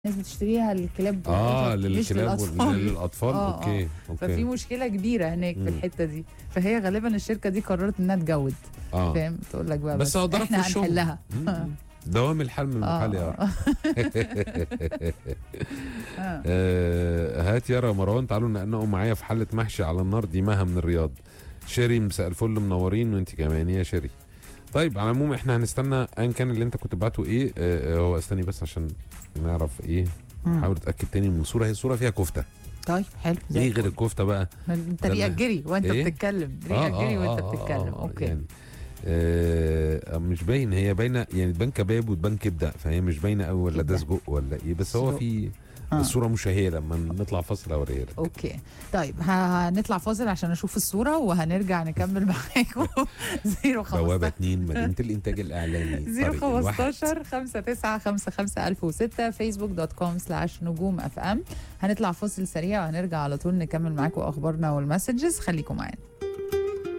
الناس بتشتريها للكلاب اه والقطط، مش للكلاب وال- للاطفال للاطفال آه، اوكي ففي اوكي مشكله كبيره هناك مم. في الحته دي فهي غالبا الشركه دي قررت انها تجود اه فاهم تقول لك بقى بس بس, هو ضرب احنا في الشغل. هنحلها مم. دوام الحال من المحل يا آه. آه. آه، هات يارا مروان تعالوا نقنقوا معايا في حله محشي على النار دي مها من الرياض شيري مساء الفل منورين وانت كمان يا شيري طيب على العموم احنا هنستنى ان كان اللي انت كنت بعته ايه آه، آه، هو استني بس عشان نعرف ايه مم. حاول اتاكد تاني من الصوره هي الصوره فيها كفته طيب حلو زي ايه غير الفل. الكفته بقى انت ده ريقك اللي- جري وانت إيه؟ بتتكلم ريقك جري وانت بتتكلم اوكي يعني آه مش باين هي باينه يعني تبان كباب وتبان كبده فهي مش باينه قوي ولا ده كبدة. سجق ولا ايه بس هو سجق. في آه. الصوره مشهيه لما نطلع فاصل اوريها لك اوكي طيب ه- هنطلع فاصل عشان اشوف الصوره وهنرجع نكمل معاكم 0 بوابه 15 2 مدينه الانتاج الاعلامي 0 طريق الواحد. 15 5 9 5 5 1006 فيسبوك دوت كوم سلاش نجوم اف ام هنطلع فاصل سريع وهنرجع على طول نكمل معاكم اخبارنا والمسجز خليكم معانا